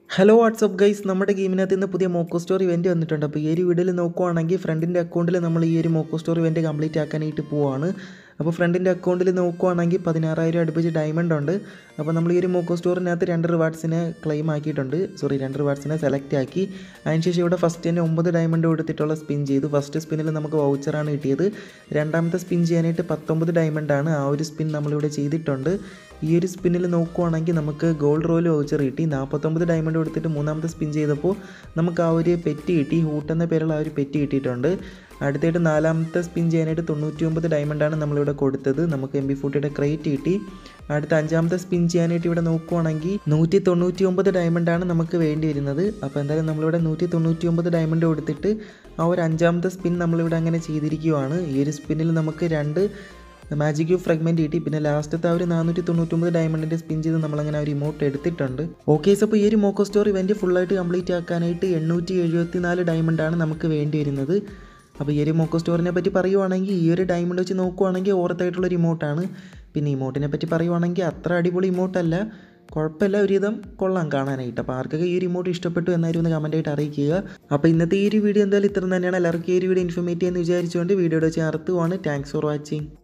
hello WhatsApp guys നമ്മുടെ ഗെയിമിനകത്ത് ഇന്ന് പുതിയ മോക്കോ സ്റ്റോർ ഇവൻറ്റ് വന്നിട്ടുണ്ട് അപ്പോൾ ഈ ഒരു വീഡിയോയിൽ നോക്കുവാണെങ്കിൽ ഫ്രണ്ടിൻ്റെ അക്കൗണ്ടിൽ നമ്മൾ ഈ ഒരു മോക്കോ സ്റ്റോർ ഇവൻറ്റ് കംപ്ലീറ്റ് ആക്കാനായിട്ട് പോവാണ് അപ്പോൾ ഫ്രണ്ടിൻ്റെ അക്കൗണ്ടിൽ നോക്കുവാണെങ്കിൽ പതിനാറായിരം അടുപ്പിച്ച് ഡയമണ്ട് ഉണ്ട് അപ്പോൾ നമ്മൾ ഈ ഒരു മോക്കോ സ്റ്റോറിനകത്ത് രണ്ട് റിവാർഡ്സിനെ ക്ലെയിം ആക്കിയിട്ടുണ്ട് സോറി രണ്ട് റിവാർഡ്സിനെ സെലക്ട് ആക്കി അതിനുശേഷം ഇവിടെ ഫസ്റ്റ് തന്നെ ഒമ്പത് ഡയമണ്ട് കൊടുത്തിട്ടുള്ള സ്പിൻ ചെയ്തു ഫസ്റ്റ് സ്പിന്നിൽ നമുക്ക് വൗച്ചറാണ് കിട്ടിയത് രണ്ടാമത്തെ സ്പിൻ ചെയ്യാനായിട്ട് പത്തൊമ്പത് ഡയമണ്ടാണ് ആ ഒരു സ്പിൻ നമ്മളിവിടെ ചെയ്തിട്ടുണ്ട് ഈ ഒരു സ്പിന്നിൽ നോക്കുവാണെങ്കിൽ നമുക്ക് ഗോൾഡ് റോയിൽ വൗച്ചർ കിട്ടി നാൽപ്പത്തൊമ്പത് ഡയമണ്ട് കൊടുത്തിട്ട് മൂന്നാമത്തെ സ്പിൻ ചെയ്തപ്പോൾ നമുക്ക് ആ ഒരു പെറ്റ് കിട്ടി ഹൂട്ട് എന്ന പേരുള്ള ആ ഒരു പെറ്റ് കിട്ടിയിട്ടുണ്ട് അടുത്തായിട്ട് നാലാമത്തെ സ്പിൻ ചെയ്യാനായിട്ട് തൊണ്ണൂറ്റി ഒമ്പത് ഡയമണ്ടാണ് നമ്മളിവിടെ കൊടുത്തത് നമുക്ക് എം ബി ഫോർട്ടിയുടെ ക്രേറ്റ് കിട്ടി അടുത്ത അഞ്ചാമത്തെ സ്പിൻ ചെയ്യാനായിട്ട് ഇവിടെ നോക്കുവാണെങ്കിൽ നൂറ്റി തൊണ്ണൂറ്റി ഒമ്പത് ഡയമണ്ടാണ് നമുക്ക് വേണ്ടി വരുന്നത് അപ്പോൾ എന്തായാലും നമ്മളിവിടെ നൂറ്റി തൊണ്ണൂറ്റി ഒമ്പത് ഡയമണ്ട് കൊടുത്തിട്ട് ആ ഒരു അഞ്ചാമത്തെ സ്പിൻ നമ്മളിവിടെ അങ്ങനെ ചെയ്തിരിക്കുവാണ് ഈ ഒരു സ്പിന്നിൽ നമുക്ക് രണ്ട് മാജിക് ക്യൂബ് ഫ്രഗ്മെൻറ്റ് കിട്ടി പിന്നെ ലാസ്റ്റത്തെ ആ ഒരു നാനൂറ്റി തൊണ്ണൂറ്റൊമ്പത് ഡയമണ്ടിൻ്റെ സ്പിൻ ചെയ്ത് നമ്മളങ്ങനെ ആ ഒരു ഇമോട്ട് എടുത്തിട്ടുണ്ട് ഓക്കെ അപ്പോൾ ഈ ഒരു മോക്കോ സ്റ്റോർ ഇവൻറ്റ് ഫുള്ളായിട്ട് കംപ്ലീറ്റ് ആക്കാനായിട്ട് എണ്ണൂറ്റി എഴുപത്തി നാല് ഡയമണ്ടാണ് നമുക്ക് വേണ്ടി വരുന്നത് അപ്പോൾ ഈ ഒരു മോക്കോ സ്റ്റോറിനെ പറ്റി പറയുവാണെങ്കിൽ ഈ ഒരു ഡയമണ്ട് വെച്ച് നോക്കുവാണെങ്കിൽ ഓർത്തായിട്ടുള്ള ഒരു ഇമോട്ടാണ് പിന്നെ ഇമോട്ടിനെ പറ്റി പറയുവാണെങ്കിൽ അത്ര അടിപൊളി ഇമോട്ടല്ല കുഴപ്പമില്ല ഒരുവിധം കൊള്ളാം കാണാനായിട്ട് അപ്പോൾ ആർക്കൊക്കെ ഈ ഒരു ഇമോട്ട് ഇഷ്ടപ്പെട്ടു എന്നായിരുന്നു ഒന്ന് കമൻറ്റായിട്ട് അറിയിക്കുക അപ്പോൾ ഇന്നത്തെ ഈ ഒരു വീഡിയോ എന്തായാലും ഇത്ര തന്നെയാണ് എല്ലാവർക്കും ഈ ഒരു വീഡിയോ ഇൻഫോർമേറ്റീവ് എന്ന് വിചാരിച്ചുകൊണ്ട് വീഡിയോയുടെ വെച്ച് അർത്ഥമാണ് താങ്ക്സ് ഫോർ വാച്ചിങ്